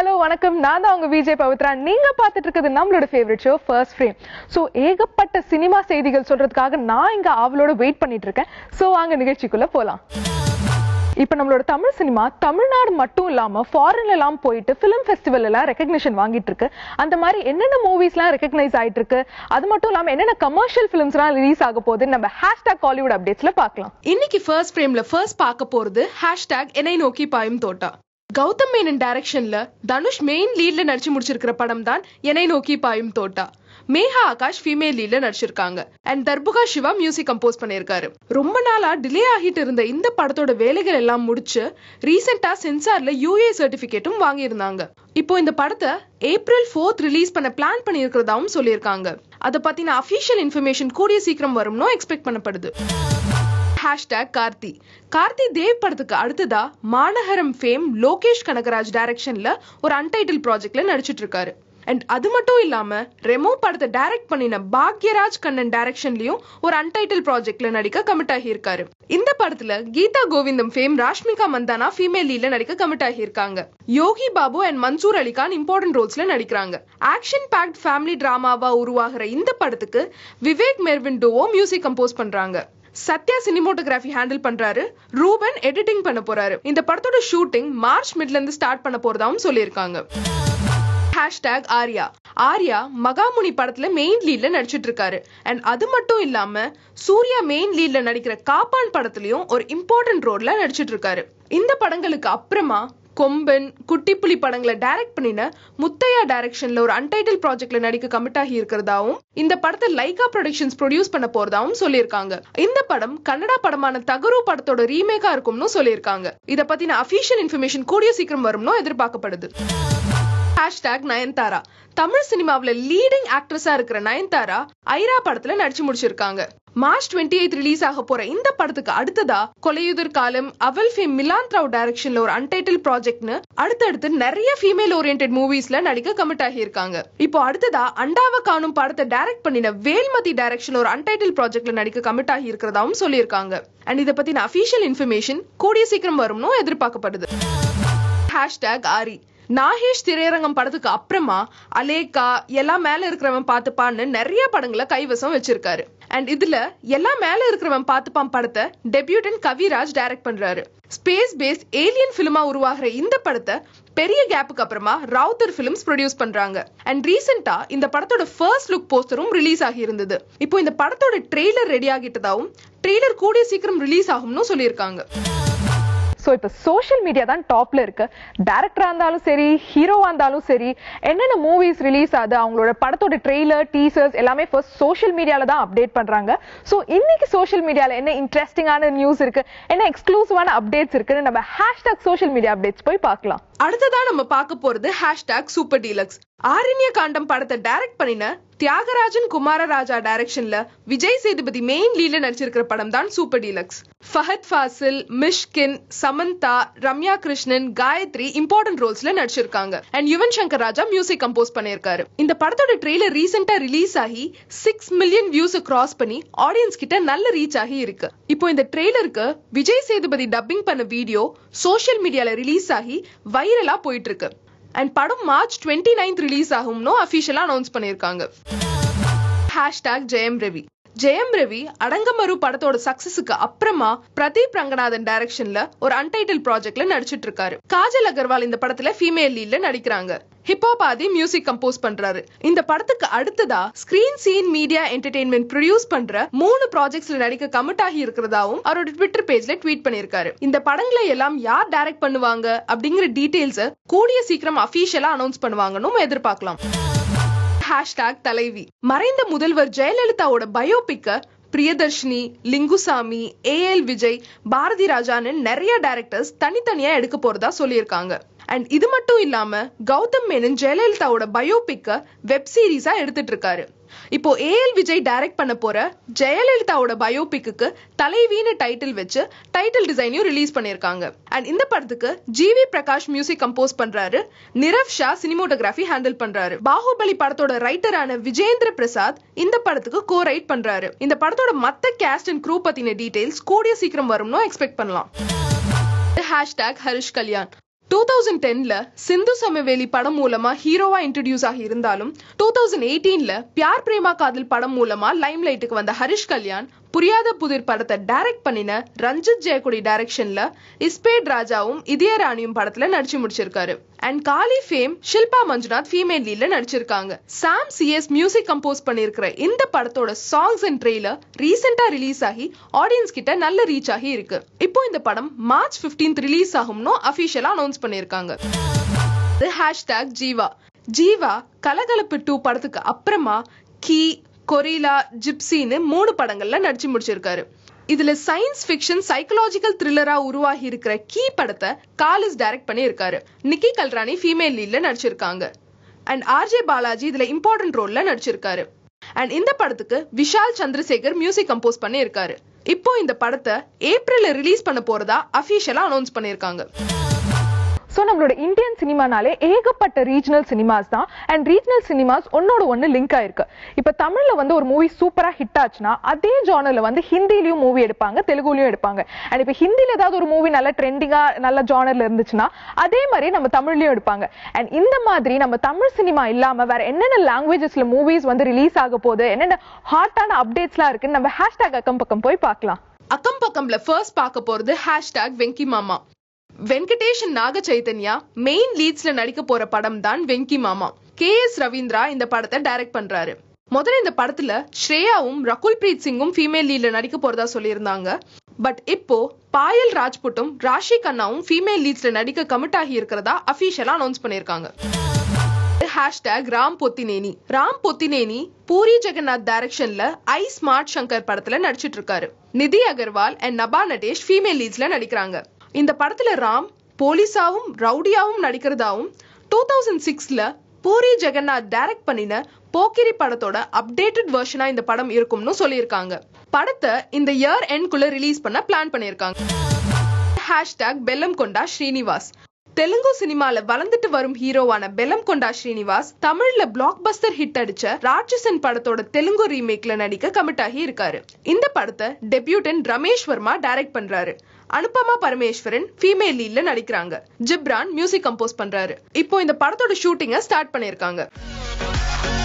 hello வணக்கம் நான் தான் உங்க விஜய் பவித்ரா நீங்க பார்த்துட்டு இருக்கிறது நம்மளோட favourite show first frame so ஏகப்பட்ட சினிமா செய்திகள் சொல்றதுக்காக நான் இங்க ஆவலோட வெயிட் பண்ணிட்டு இருக்கேன் ஸோ வாங்க நிகழ்ச்சிக்குள்ள போலாம் இப்போ நம்மளோட தமிழ் சினிமா தமிழ்நாடு மட்டும் இல்லாம ஃபாரின்ல எல்லாம் போயிட்டு ஃபிலிம் ஃபெஸ்டிவல் எல்லாம் ரெகக்னிஷன் வாங்கிட்டு இருக்கு அந்த மாதிரி என்னென்ன மூவிஸ்லாம் ரெகக்னைஸ் ஆயிட்டு இருக்கு அது மட்டும் இல்லாம என்னென்ன கமர்ஷியல் ஃபிலிம்ஸ்லாம் ரிலீஸ் ஆக போகுது நம்ம ஹேஷ்டாக் காலிவுட் அப்டேட்ஸ்ல பார்க்கலாம் இன்னைக்கு ஃபர்ஸ்ட் ஃப்ரேம்ல ஃபர்ஸ்ட் பார்க்க போறது ஹேஷ்டேக் என்னை நோக்கி பாயும் தோட்டா கௌதம் மேனன் டைரக்ஷன்ல தனுஷ் மெயின் லீட்ல நடிச்சு முடிச்சிருக்கிற படம் தான் என்னை நோக்கி பாயும் தோட்டா மேகா ஆகாஷ் ஃபீமேல் லீட்ல நடிச்சிருக்காங்க and Darbuka Siva music compose பண்ணியிருக்காரு ரொம்ப நாளா டிலே ஆகிட்டு இருந்த இந்த படத்தோட வேலைகள் எல்லாம் முடிச்சு ரீசெண்டா சென்சார்ல யூஏ சர்டிபிகேட்டும் வாங்கியிருந்தாங்க இப்போ இந்த படத்தை ஏப்ரல் ஃபோர்த் ரிலீஸ் பண்ண பிளான் பண்ணியிருக்கிறதாவும் சொல்லியிருக்காங்க அதை பத்தின அஃபிஷியல் இன்ஃபர்மேஷன் கூடிய சீக்கிரம் வரும்னு எக்ஸ்பெக்ட் பண்ணப்படுது ஹேஷ்டேக் கார்த்தி கார்த்தி தேவ் படத்துக்கு அடுத்ததா மாநகரம் ஃபேம் லோகேஷ் கனகராஜ் டைரக்ஷன்ல ஒரு அன்டைட்டில் ப்ராஜெக்ட்ல நடிச்சிட்டு இருக்காரு அண்ட் அது மட்டும் இல்லாம ரெமோ படத்தை டைரக்ட் பண்ணின பாக்யராஜ் கண்ணன் டைரக்ஷன்லயும் ஒரு அன்டைட்டில் ப்ராஜெக்ட்ல நடிக்க கமிட் ஆகியிருக்காரு இந்த படத்துல கீதா கோவிந்தம் ஃபேம் ராஷ்மிகா மந்தானா ஃபீமேல் லீட்ல நடிக்க கமிட் ஆகியிருக்காங்க யோகி பாபு அண்ட் மன்சூர் அலிகான் இம்பார்ட்டன்ட் ரோல்ஸ்ல நடிக்கிறாங்க ஆக்ஷன் பேக்ட் ஃபேமிலி டிராமாவா உருவாகிற இந்த படத்துக்கு விவேக் மெர்வின் டோவோ மியூசிக் கம்போஸ் பண்றாங்க சத்யா சினிமோட்டோகிராஃபி ஹேண்டில் பண்றாரு ரூபன் எடிட்டிங் பண்ண போறாரு இந்த படத்தோட ஷூட்டிங் மார்ச் மிட்ல இருந்து ஸ்டார்ட் பண்ண போறதாவும் சொல்லியிருக்காங்க ஹேஷ்டேக் ஆர்யா ஆர்யா மகாமுனி படத்துல மெயின் லீட்ல நடிச்சிட்டு இருக்காரு அண்ட் அது மட்டும் இல்லாம சூர்யா மெயின் லீட்ல நடிக்கிற காப்பான் படத்துலயும் ஒரு இம்பார்ட்டன்ட் ரோல்ல நடிச்சிட்டு இருக்காரு இந்த படங்களுக்கு அப்புறமா கொம்பன் குட்டிப்புலி படங்களை டைரக்ட் பண்ணின முத்தையா டைரக்ஷன்ல ஒரு அன்டைட்டில் ப்ராஜெக்ட்ல நடிக்க கமிட் ஆகி இருக்கிறதாவும் இந்த படத்தை லைகா ப்ரொடக்ஷன்ஸ் ப்ரொடியூஸ் பண்ண போறதாவும் சொல்லியிருக்காங்க இந்த படம் கன்னடா படமான தகரு படத்தோட ரீமேக்கா இருக்கும்னு சொல்லியிருக்காங்க இத பத்தின அபிஷியல் இன்ஃபர்மேஷன் கூடிய சீக்கிரம் வரும்னு எதிர்பார்க்கப்படுது ஹேஷ்டேக் நயன்தாரா தமிழ் சினிமாவில் லீடிங் ஆக்ட்ரஸா இருக்கிற நயன்தாரா ஐரா படத்துல நடிச்சு முடிச்சிருக்காங்க மார்ச் டுவெண்ட்டி எயிட் ரிலீஸ் ஆக போற இந்த படத்துக்கு அடுத்ததா கொலையுதிர் காலம் அவல் ஃபேம் மிலாந்த் ராவ் டைரக்ஷன்ல ஒரு அன்டைட்டில் ப்ராஜெக்ட்னு அடுத்தடுத்து நிறைய ஃபீமேல் ஓரியன்ட் மூவிஸ்ல நடிக்க கமிட் ஆகியிருக்காங்க இப்போ அடுத்ததா அண்டாவ காணும் படத்தை டைரக்ட் பண்ணின வேல்மதி டைரக்ஷன் ஒரு அன்டைட்டில் ப்ராஜெக்ட்ல நடிக்க கமிட் ஆகி இருக்கிறதாவும் சொல்லியிருக்காங்க அண்ட் இதை பத்தின அபிஷியல் இன்ஃபர்மேஷன் கூடிய சீக்கிரம் வரும்னு எதிர்பார்க்கப்படுது ஹேஷ்டேக் ஆரி நாகேஷ் திரையரங்கம் படத்துக்கு அப்புறமா அலேக்கா எல்லாம் மேல இருக்கிறவன் பார்த்துப்பான்னு நிறைய படங்களை கைவசம் வச்சிருக்காரு அண்ட் இதுல எல்லாம் மேல இருக்கிறவன் பார்த்துப்பான் படத்தை டெபியூட்டன் கவிராஜ் டைரக்ட் பண்றாரு ஸ்பேஸ் பேஸ்ட் ஏலியன் பிலிமா உருவாகிற இந்த படத்தை பெரிய கேப்புக்கு அப்புறமா ரவுத்தர் பிலிம்ஸ் ப்ரொடியூஸ் பண்றாங்க அண்ட் ரீசெண்டா இந்த படத்தோட ஃபர்ஸ்ட் லுக் போஸ்டரும் ரிலீஸ் ஆகி இருந்தது இப்போ இந்த படத்தோட ட்ரெய்லர் ரெடி ஆகிட்டதாவும் ட்ரெய்லர் கூடிய சீக்கிரம் ரிலீஸ் ஆகும்னு சொல்லியிருக்காங்க ஸோ இப்போ சோஷியல் மீடியா தான் டாப்ல இருக்கு டேரக்டரா இருந்தாலும் சரி ஹீரோவா இருந்தாலும் சரி என்னென்ன மூவிஸ் ரிலீஸ் ஆகுது அவங்களோட படத்தோட ட்ரெய்லர் டீசர்ஸ் எல்லாமே ஃபர்ஸ்ட் சோஷியல் மீடியால தான் அப்டேட் பண்றாங்க ஸோ இன்னைக்கு சோஷியல் மீடியால என்ன இன்ட்ரெஸ்டிங்கான நியூஸ் இருக்கு என்ன எக்ஸ்க்ளூசிவான அப்டேட்ஸ் இருக்குன்னு நம்ம ஹேஷ்டாக் சோஷியல் மீடியா அப்டேட்ஸ் போய் பார்க்கலாம் அடுத்ததா நம்ம பார்க்க போறது hashtag super deluxe Aaranya Kaandam படத்தை டைரக்ட் பண்ணின தியாகராஜன் குமாரராஜா டைரக்ஷன்ல விஜய் சேதுபதி மெயின் லீட்ல நடிச்சிருக்கிற படம் தான் super deluxe Fahadh Faasil Mysskin Samantha Ramya Krishnan Gayathri important ரோல்ஸ்ல நடிச்சிருக்காங்க and Yuvan Shankar Raja music compose பண்ணியிருக்காரு இந்த படத்தோட ட்ரெய்லர் ரீசெண்டா ரிலீஸ் ஆகி சிக்ஸ் மில்லியன் வியூஸ் கிராஸ் பண்ணி ஆடியன்ஸ் கிட்ட நல்ல ரீச் ஆகி இருக்கு இப்போ இந்த ட்ரெய்லருக்கு விஜய் சேதுபதி டப்பிங் பண்ண வீடியோ சோஷியல் மீடியால ரிலீஸ் ஆகி வைரலா போயிட்டு இருக்கு அண்ட் படம் மார்ச் டுவெண்ட்டி நைன்த் ரிலீஸ் ஆகும்னு அஃபிஷியலா அனௌன்ஸ் பண்ணியிருக்காங்க ஹேஷ்டாக் ஜெயம் ரவி ஜெயம் ரவி அடங்கமரு படத்தோட சக்சஸுக்கு அப்புறமா பிரதீப் ரங்கநாதன் டைரக்ஷன்ல ஒரு அன்டைட்டில் ப்ராஜெக்ட்ல நடிச்சிட்டு இருக்காரு காஜல் அகர்வால் இந்த படத்துல ஃபீமேல் லீட்ல நடிக்கிறாங்க ஹிப்ஹாப் ஆதி மியூசிக் கம்போஸ் பண்றாரு இந்த படத்துக்கு அடுத்ததா Screen Scene Media Entertainment produce பண்ற மூணு ப்ராஜெக்ட்ஸ்ல நடிக்க கமிட் ஆகி இருக்கிறதாவும் அவரோட ட்விட்டர் பேஜ்ல ட்வீட் பண்ணிருக்காரு இந்த படங்களை எல்லாம் யார் டைரக்ட் பண்ணுவாங்க அப்படிங்கிற டீடைல்ஸ் கூடிய சீக்கிரம் அபிஷியலா அனௌன்ஸ் பண்ணுவாங்கன்னு எதிர்பார்க்கலாம் ஹேஷ்டாக் தலைவி மறைந்த முதல்வர் ஜெயலலிதாவோட பயோபிக்க பிரியதர்ஷினி லிங்குசாமி ஏஎல் விஜய் பாரதி ராஜான்னு நிறைய டைரக்டர்ஸ் தனித்தனியா எடுக்க போறதா சொல்லியிருக்காங்க அண்ட் இது மட்டும் இல்லாம கௌதம் மேனன் ஜெயலலிதாவோட பயோபிக்க வெப் சீரிஸா எடுத்துட்டு இருக்காரு இப்போ ஏஎல் விஜய் டைரக்ட் பண்ண போற ஜெயலலிதாவோட பயோபிக்கு தலைவின்னு டைட்டில் வச்சு டைட்டில் டிசைனையும் ரிலீஸ் பண்ணிருக்காங்க அண்ட் இந்த படத்துக்கு ஜிவி பிரகாஷ் மியூசிக் கம்போஸ் பண்றாரு நிரவ் ஷா சினிமோட்டோகிராஃபி ஹேண்டில் பண்றாரு பாகுபலி படத்தோட ரைட்டரான விஜேந்திர பிரசாத் இந்த படத்துக்கு கோ ரைட் பண்றாரு இந்த படத்தோட மத்த கேஸ்ட் அண்ட் க்ரூ பத்தின டீடைல்ஸ் கூடிய சீக்கிரம் வரும்னு எக்ஸ்பெக்ட் பண்ணலாம் hashtag Harish Kalyan two thousand டென்ல சிந்து சமவேலி படம் மூலமா ஹீரோவா இன்ட்ரடியூஸ் ஆகி இருந்தாலும் டூ தௌசண்ட் எயிட்டீன்ல பியார் பிரேமா காதல் படம் மூலமா லைம் லைட்டுக்கு வந்த ஹரிஷ் கல்யாண் புரியாத புதிர் படத்தை டைரக்ட் பண்ணின ரஞ்சித் ஜெயக்குடி டைரக்ஷன்ல இஸ்பேட் ராஜாவும் இதயராணியும் படத்துல நடிச்சு முடிச்சிருக்காரு and Kaali fame Shilpa Manjunath female லீட்ல நடிச்சிருக்காங்க சாம் சிஎஸ் மியூசிக் கம்போஸ் பண்ணிருக்கிற இந்த படத்தோட சாங்ஸ் அண்ட் ட்ரெய்லர் ரீசெண்டா ரிலீஸ் ஆகி ஆடியன்ஸ் கிட்ட நல்ல ரீச் ஆகி இருக்கு இப்போ இந்த படம் மார்ச் 15th ரிலீஸ் ஆகும்னு அபிஷியலா அனௌன்ஸ் பண்ணிருக்காங்க ஹேஷ்டாக் ஜீவா ஜீவா கலகலப்பு டூ படத்துக்கு அப்புறமா கீ கொரிலா ஜிப்சின்னு மூணு படங்கள்ல நடிச்சு முடிச்சிருக்காரு இதுல சயின்ஸ் ஃபிக்ஷன் சைக்கலாஜிக்கல் த்ரில்லரா உருவாகி இருக்கிற கீ படத்தை காலிஸ் டைரக்ட் பண்ணி இருக்காரு நிக்கி கல்ராணி ஃபீமேல் லீட்ல நடிச்சிருக்காங்க அண்ட் ஆர்ஜே பாலாஜி இதுல இம்பார்ட்டன்ட் ரோல்ல நடிச்சிருக்காரு அண்ட் இந்த படத்துக்கு விஷால் சந்திரசேகர் மியூசிக் கம்போஸ் பண்ணி இருக்காரு இப்போ இந்த படத்தை ஏப்ரல்ல ரிலீஸ் பண்ண போறதா அபிஷியலா அனௌன்ஸ் பண்ணிருக்காங்க ஸோ நம்மளோட இந்தியன் சினிமானாலே ஏகப்பட்ட ரீஜனல் சினிமாஸ் தான் அண்ட் ரீஜனல் சினிமாஸ் ஒன்னோட ஒன்று லிங்க் ஆயிருக்கு இப்போ தமிழ்ல வந்து ஒரு மூவி சூப்பரா ஹிட் ஆச்சுன்னா அதே ஜானர்ல வந்து ஹிந்திலையும் மூவி எடுப்பாங்க தெலுங்குலயும் எடுப்பாங்க அண்ட் இப்போ ஹிந்தில ஏதாவது ஒரு மூவி நல்ல ட்ரெண்டிங்கா நல்ல ஜானர்ல இருந்துச்சுன்னா அதே மாதிரி நம்ம தமிழ்லயும் எடுப்பாங்க அண்ட் இந்த மாதிரி நம்ம தமிழ் சினிமா இல்லாம வேற என்னென்ன லாங்குவேஜஸ்ல மூவிஸ் வந்து ரிலீஸ் ஆக போகுது என்னென்ன ஹாட்டான அப்டேட்ஸ்லாம் இருக்குன்னு நம்ம ஹேஷ்டாக் அக்கம் பக்கம் போய் பார்க்கலாம் அக்கம் பக்கம்ல ஃபர்ஸ்ட் பார்க்க போறது ஹேஷ்டாக் வெங்கி மாமா வெங்கடேஷ் நாக சைதன்யா மெயின் லீட்ஸ்ல நடிக்க போற படம் தான் வெங்கி மாமா கே எஸ் ரவீந்திரா இந்த படத்தை டைரக்ட் பண்றாரு முதல்ல இந்த படத்துல ஸ்ரேயாவும் ரகுல் பிரீத் சிங்கும் ஃபீமேல் லீட்ல நடிக்க போறதா சொல்லியிருந்தாங்க பட் இப்போ பாயல் ராஜ்புட்டும் ராஷி கண்ணாவும் ஃபீமேல் லீட்ஸ்ல நடிக்க கமிட் ஆகி இருக்கிறதா அபிஷியலா அனௌன்ஸ் பண்ணிருக்காங்க ஹேஷ்டாக் ராம் பொத்தினேனி ராம் பொத்தினேனி பூரி ஜெகநாத் டைரக்ஷன்ல ஐ ஸ்மார்ட் சங்கர் படத்துல நடிச்சிட்டு இருக்காரு நிதி அகர்வால் அண்ட் நபா நடேஷ் ஃபீமேல் லீட்ஸ்ல நடிக்கிறாங்க இந்த படத்துல ராம் போலீஸாவும் ரவுடியாவும் நடிக்கிறதாவும் டூ தௌசண்ட் சிக்ஸ்ல பூரி ஜெகநாத் டைரக்ட் பண்ணின போக்கிரி படத்தோட அப்டேட்டட் வெர்ஷனா இந்த படம் இருக்கும்னு சொல்லியிருக்காங்க படத்தை இந்த இயர் எண்ட்குள்ள ரிலீஸ் பண்ண பிளான் பண்ணியிருக்காங்க ஹேஷ்டாக் பெல்லம் கொண்டா ஸ்ரீனிவாஸ் தெலுங்கு சினிமால வளர்ந்துட்டு வரும் ஹீரோவான பெல்லம் கொண்டா ஸ்ரீனிவாஸ் தமிழ்ல பிளாக் பஸ்டர் ஹிட் அடிச்ச ராட்சசன் படத்தோட தெலுங்கு ரீமேக்ல நடிக்க கமிட் ஆகி இருக்காரு இந்த படத்தை டெபியூட்டன் ரமேஷ் வர்மா டைரக்ட் பண்றாரு அனுபமா பரமேஸ்வரன் ஃபீமேல் லீட்ல நடிக்கிறாங்க ஜிப்ரான் மியூசிக் கம்போஸ் பண்றாரு இப்போ இந்த படத்தோட ஷூட்டிங்க ஸ்டார்ட் பண்ணிருக்காங்க